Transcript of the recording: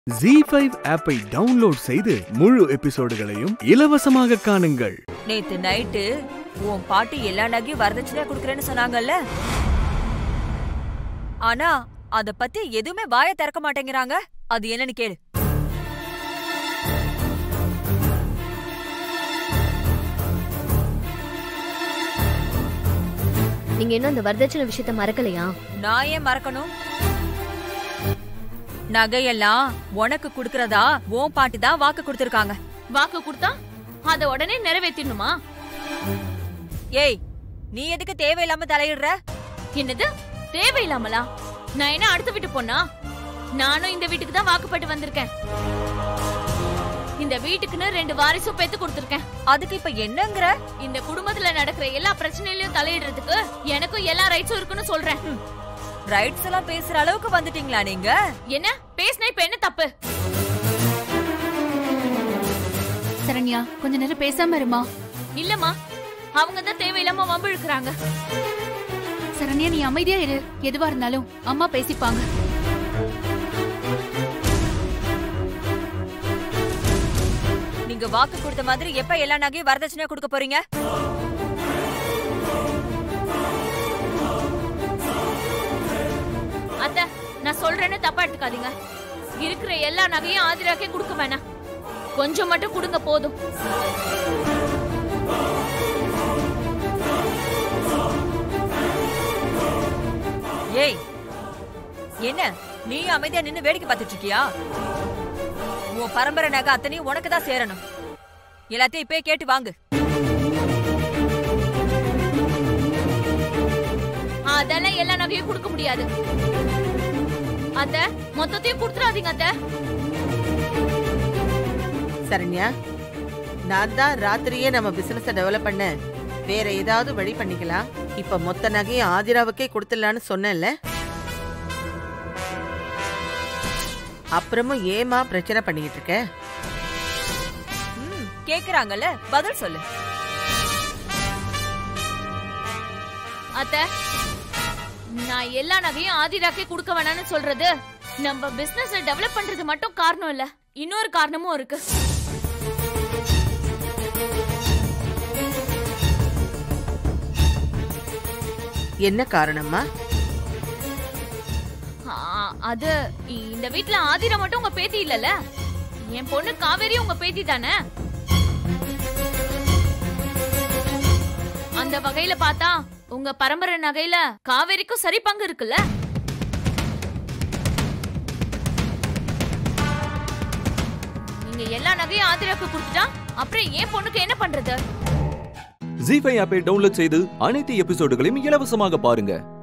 G five ஆப்பை download செய்து முழு எபிசோடுகளையும் இலவசமாக காணுங்கள் நேத்து நைட்டு உன் பாட்டி எல்லா நகையும் வரதட்சணையா குடுக்கறேன்னு சொன்னாங்கல்ல ஆனா அத பத்தி எதுவுமே வாய திறக்க மாட்டேங்கிறாங்க அது என்னன்னு கேளு நீங்க இன்னும் அந்த வரதட்சணை விஷயத்த மறக்கலையா நான் ஏன் மறக்கணும் நகையெல்லாம் உனக்கு குடுக்கறதா உன் பாட்டி தான் வாக்கு கொடுத்திருக்காங்க வாக்கு கொடுத்தா அத உடனே நிறைவேத்திடணுமா ஏய் நீ எதுக்கு தேவையில்லாம தலையிடுற என்னது தேவையில்லாமலா நான் என்ன அடுத்த வீட்டு பொண்ணா நானும் இந்த வீட்டுக்கு தான் வாக்குப்பட்டு வந்திருக்கேன் இந்த வீட்டுக்குன்னு ரெண்டு வாரிசும் பெத்து கொடுத்திருக்கேன் அதுக்கு இப்ப என்னங்கிற இந்த குடும்பத்துல நடக்கிற எல்லா பிரச்சனையிலயும் தலையிடுறதுக்கு எனக்கும் எல்லா ரைட்ஸும் இருக்குன்னு சொல்றேன் ரைட்ஸ் எல்லாம் பேசுற அளவுக்கு வந்துட்டீங்களா நீங்க என்ன பேசினா இப்ப என்ன தப்பு சரண்யா கொஞ்ச நேரம் பேசாம இருமா இல்லம்மா அவங்க தான் தேவையில்லாம வம்பு இழுக்கிறாங்க சரண்யா நீ அமைதியா இரு எதுவா இருந்தாலும் அம்மா பேசிப்பாங்க நீங்க வாக்கு கொடுத்த மாதிரி எப்ப எல்லா நகையும் வரதட்சணையா கொடுக்க போறீங்க அத்த நான் சொல்றேன்னு தப்பா எடுத்துக்காதீங்க இருக்கிற எல்லா நகையும் ஆதிராக்கே கொடுக்க வேணாம் கொஞ்சம் மட்டும் கொடுங்க போதும் ஏய் என்ன நீ அமைதியா நின்னு வேடிக்கை பார்த்துட்டு இருக்கியா உன் பரம்பரை நகை அத்தனையும் உனக்கு தான் சேரணும் எல்லாத்தையும் இப்பயே கேட்டு வாங்கு அதெல்லாம் எல்லா நகையும் கொடுக்க முடியாது அத்த மொத்தத்தையும் கொடுத்துறாதீங்க அத்த சரண்யா நான் தான் ராத்திரியே நம்ம பிசினஸ டெவலப் பண்ண வேற ஏதாவது வழி பண்ணிக்கலாம் இப்ப மொத்த நகையும் ஆதிராவுக்கே கொடுத்துடலான்னு சொன்னேன்ல அப்புறமும் ஏமா பிரச்சனை பண்ணிக்கிட்டு இருக்க ம் கேக்குறாங்கல்ல பதில் சொல்லு அத்த நான் எல்லா நகையும் ஆதிராக்கே கொடுக்க வேணாம்னு சொல்றது நம்ம பிசினஸ் டெவலப் பண்றது மட்டும் காரணம் இல்ல இன்னொரு காரணமும் இருக்கு என்ன காரணம்மா ஆ, அது இந்த வீட்ல ஆதிரா மட்டும் உங்க பேத்தி இல்லல என் பொண்ணு காவேரி உங்க பேத்தி தானே அந்த வகையில பார்த்தா உங்க பரம்பரை நகையில காவேரிக்கும் சரி பங்கு இருக்குல்ல நீங்க எல்லா நகையும் ஆதிராக்கு கொடுத்துட்டா அப்புறம் என் பொண்ணுக்கு என்ன பண்றது ஜி ஃபைவ் ஆப்பை டவுன்லோட் செய்து அனைத்து எபிசோடுகளையும் இலவசமாக பாருங்க